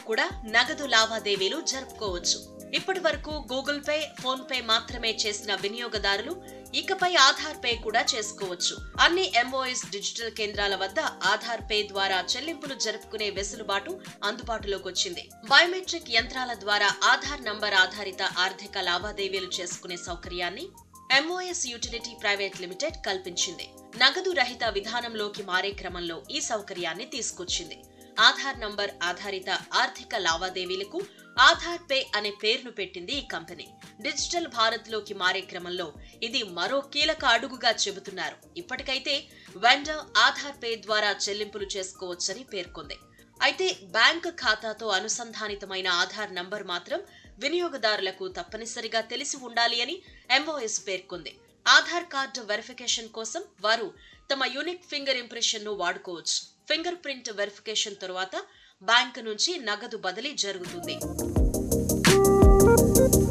కూడా నగదు లావాదేవీలు జరుపుకోవచ్చు ఇప్పటి వరకు గూగుల్ పే ఫోన్ పే మాత్రమే చేసిన వినియోగదారులు ఇకపై ఆధార్ పే కూడా చేసుకోవచ్చు అన్ని ఎంఓఎస్ డిజిటల్ కేంద్రాల వద్ద ఆధార్ పే ద్వారా చెల్లింపులు జరుపుకునే వెసులుబాటు అందుబాటులోకి వచ్చింది బయోమెట్రిక్ యంత్రాల ద్వారా ఆధార్ నంబర్ ఆధారిత ఆర్థిక లావాదేవీలు చేసుకునే సౌకర్యాన్ని ఎంఓఎస్ యూటిలిటీ ప్రైవేట్ లిమిటెడ్ కల్పించింది నగదు రహిత విధానంలోకి మారే క్రమంలో ఈ సౌకర్యాన్ని తీసుకొచ్చింది ఆధార్ నంబర్ ఆధారిత ఆర్థిక లావాదేవీలకు ఆధార్ పే అనే పేరును పెట్టింది ఈ కంపెనీ డిజిటల్ భారత్ లోకి మారే క్రమంలో ఇది మరో కీలక అడుగుగా చెబుతున్నారు ఇప్పటికైతే వెండర్ ఆధార్ పే ద్వారా చెల్లింపులు చేసుకోవచ్చని పేర్కొంది అయితే బ్యాంక్ ఖాతాతో అనుసంధానితమైన ఆధార్ నంబర్ మాత్రం వినియోగదారులకు తప్పనిసరిగా తెలిసి ఉండాలి అని ఎంఓఎస్ పేర్కొంది ఆధార్ కార్డు వెరిఫికేషన్ కోసం వారు తమ యూనిక్ ఫింగర్ ఇంప్రెషన్ ను వాడుకోవచ్చు ఫింగర్ ప్రింట్ వెరిఫికేషన్ తరువాత బ్యాంకు నుంచి నగదు బదిలీ జరుగుతుంది